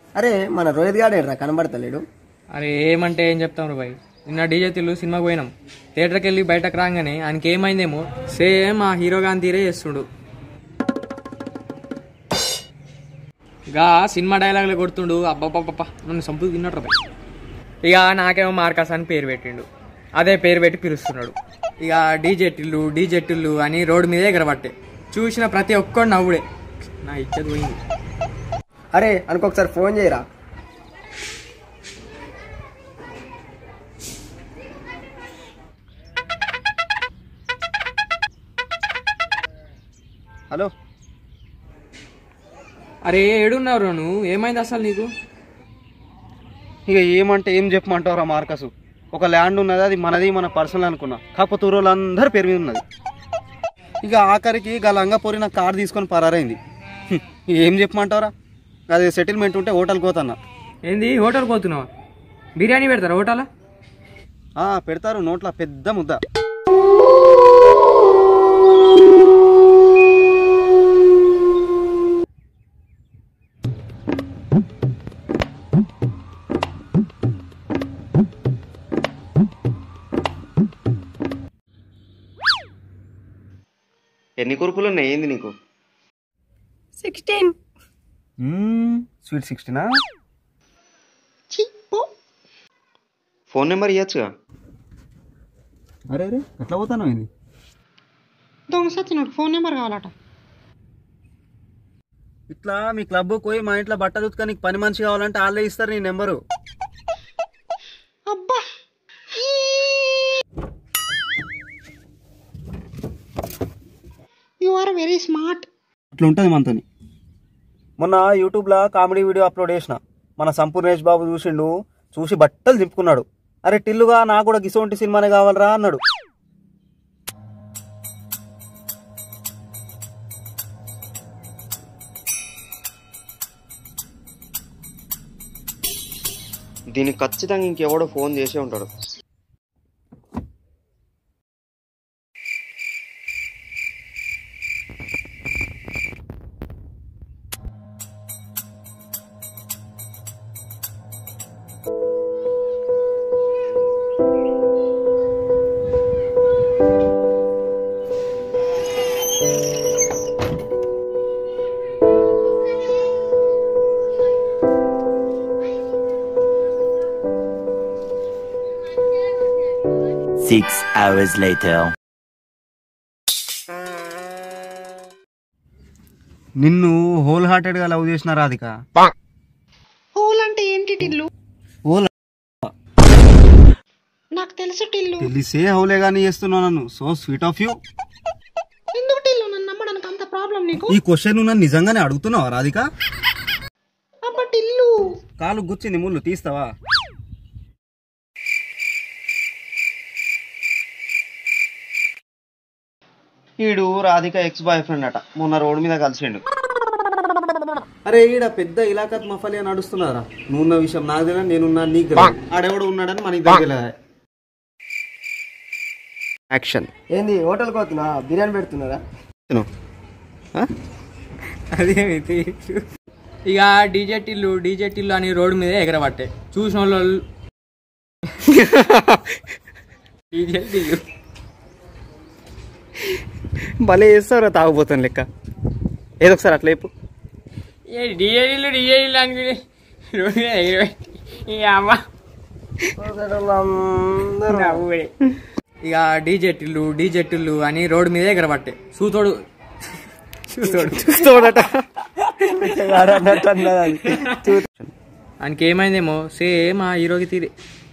అరే మన రోహిత్ గాడేడ్రా కనబడతలేడు అరే ఏమంటే ఏం చెప్తాం బాయ్ నిన్న డీజే తిల్లు సినిమాకి పోయినాం థియేటర్కి వెళ్ళి బయటకు రాగానే ఆయనకి ఏమైందేమో సేమ్ ఆ హీరో గాని తీరే చేస్తుండు గా సినిమా డైలాగులు కొడుతుండు అబ్బబ్బబ్బ నన్ను సంపు తిన్నట్టు బాయ్ ఇక నాకేమో మార్కస్ అని పేరు పెట్టిండు అదే పేరు పెట్టి పిలుస్తున్నాడు ఇక డీజే టిల్లు డీజే టిల్లు అని రోడ్డు మీదే ఎగరబట్టే చూసిన ప్రతి ఒక్కడు నవ్వుడే నా ఇచ్చది పోయింది అరే అనుకొకసారి ఫోన్ చేయరా హలో అరే ఏడున్నారు నువ్వు ఏమైంది అసలు నీకు ఇక ఏమంటే ఏం చెప్పమంటావురా మార్కసు ఒక ల్యాండ్ ఉన్నది అది మనది మన పర్సనల్ అనుకున్నా కాకపోతే ఊరోళ్ళందరూ పేరు మీద ఉన్నది ఇక ఆఖరికి గల అంగపోరి నా కార్ తీసుకొని పరారైంది హ్మ్, ఏం చెప్పమంటావురా అది సెటిల్మెంట్ ఉంటే హోటల్కి పోతున్నా ఏంది హోటల్ పోతున్నావా బిర్యానీ పెడతారా హోటల్ ఆ, పెడతారు నోట్ల పెద్ద ముద్ద ఎన్ని కురుపులు ఉన్నాయి ఏంది నీకు సిక్స్టీన్ స్వీట్ సిక్స్టీనా ఫోన్ నెంబర్ ఇవ్వచ్చుగా అరే అరే ఎట్లా పోతాను ఇది దొంగసచ్చినోడు ఫోన్ నెంబర్ కావాలట ఇట్లా మీ క్లబ్ పోయి మా ఇంట్లో బట్టలు ఉతుక నీకు పని మనిషి కావాలంటే వాళ్ళే ఇస్తారు నీ నెంబరు అబ్బా యు ఆర్ వెరీ స్మార్ట్ అట్లా ఉంటుంది మనతోని మొన్న యూట్యూబ్లో కామెడీ వీడియో అప్లోడ్ చేసిన మన సంపూర్ణేష్ బాబు చూసిండు చూసి బట్టలు దింపుకున్నాడు అరే టిల్లుగా నాకు కూడా గిసోంటి సినిమానే కావాలరా అన్నాడు దీనికి ఖచ్చితంగా ఇంకెవడో ఫోన్ చేసే ఉంటాడు Six hours later. నిన్ను హోల్ హార్టెడ్గా లవ్ చేసిన రాధిక హోల్ అంటే ఏంటి టిల్లు హోల్ నాకు తెలుసు టిల్లు తెలిసే హౌలే కానీ చేస్తున్నావు నన్ను సో స్వీట్ ఆఫ్ యూ ఎందుకు టిల్లు నన్ను నమ్మడానికి అంత ప్రాబ్లం నీకు ఈ క్వశ్చన్ నువ్వు నన్ను నిజంగానే అడుగుతున్నావా రాధిక అబ్బా టిల్లు కాలు గుచ్చింది ముళ్ళు తీస్తావా ఈడు రాధిక ఎక్స్ బాయ్ ఫ్రెండ్ అట మొన్న రోడ్డు మీద కలిసిండు అరే ఈడ పెద్ద ఇలాకత్ మఫలి అని నడుస్తున్నారా నువ్వున్న విషయం నాకు తెలియదు నేనున్నా నీకు తెలియదు ఆడెవడు ఉన్నాడని మనకి తెలియదు యాక్షన్ ఏంది హోటల్కి పోతున్నా బిర్యానీ పెడుతున్నారా అదేమైతే ఇక డీజే టిల్లు డీజే టిల్లు అని రోడ్డు మీద ఎగరబట్టే చూసిన వాళ్ళు డీజే టిల్లు భలే చేస్తారా తాగుపోతాను లెక్క ఏదో ఒకసారి అట్లా చెప్పు ఏ డీజే టిల్లు డీజే టిల్లు అనుకుని రోడ్డు మీద ఎగరబెట్టి ఈ అమ్మ నవ్వుడే. ఇక డీజే టిల్లు డీజే టిల్లు అని రోడ్డు మీద ఎగరబట్టే చూతోడు చూతోడు చూస్తాడట ఆయనకి ఏమైందేమో సేమ్ ఆ హీరోకి తీరే